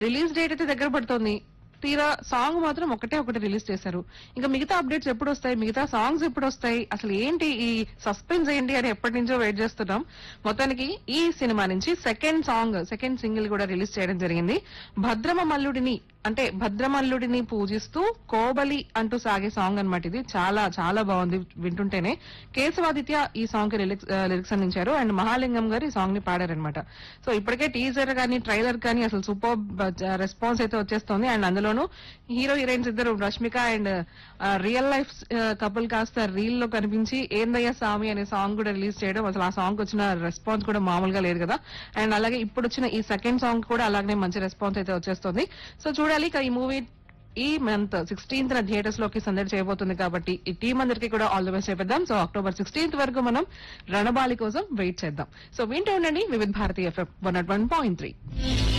release date అయితే దగ్గర పడుతోంది తీరా సాంగ్ మాత్రం ఒకటే ఒకటి రిలీజ్ చేశారు ఇంకా మిగతా అప్డేట్స్ ఎప్పుడు వస్తాయి మిగతా సాంగ్స్ ఎప్పుడు వస్తాయి అసలు ఏంటి ఈ సస్పెన్స్ ఏంటి అని ఎప్పటి నుంచో వెయిట్ చేస్తున్నాం మొత్తానికి ఈ సినిమా నుంచి సెకండ్ సాంగ్ సెకండ్ సింగిల్ కూడా రిలీజ్ చేయడం జరిగింది భద్రమ మల్లుడిని అంటే భద్రమల్లుడిని పూజిస్తూ కోబలి అంటూ సాగే సాంగ్ అన్నమాట ఇది చాలా చాలా బాగుంది వింటుంటేనే కేశవాదిత్య ఈ సాంగ్ కి లిరిక్స్ లిరిక్స్ అందించారు అండ్ మహాలింగం గారు ఈ సాంగ్ ని పాడారనమాట సో ఇప్పటికే టీజర్ కానీ ట్రైలర్ కానీ అసలు సూపర్ రెస్పాన్స్ అయితే వచ్చేస్తుంది అండ్ అందులోనూ హీరో హీరోయిన్స్ ఇద్దరు Rashmika and real life couple కాస్త రీల్ లో కనిపించి ఏందయ్య స్వామి అనే సాంగ్ కూడా రిలీజ్ చేయడం అసలు ఆ సాంగ్ వచ్చిన రెస్పాన్స్ కూడా మామూలుగా లేదు కదా అండ్ అలాగే ఇప్పుడు వచ్చిన ఈ సెకండ్ సాంగ్ కూడా అలాగే మంచి రెస్పాన్స్ అయితే వచ్చేస్తుంది సో చూడాలి ఇక ఈ మూవీ ఈ మంత్ సిక్స్టీన్త్ థియేటర్స్ లోకి సందడి చేయబోతుంది కాబట్టి ఈ టీం అందరికీ కూడా ఆల్ ది బెస్ట్ చెప్పేద్దాం సో అక్టోబర్ సిక్స్టీన్త్ వరకు మనం రణబాలి కోసం వెయిట్ చేద్దాం సో వింటూ ఉండండి Vividh Bharati FM one naught one point three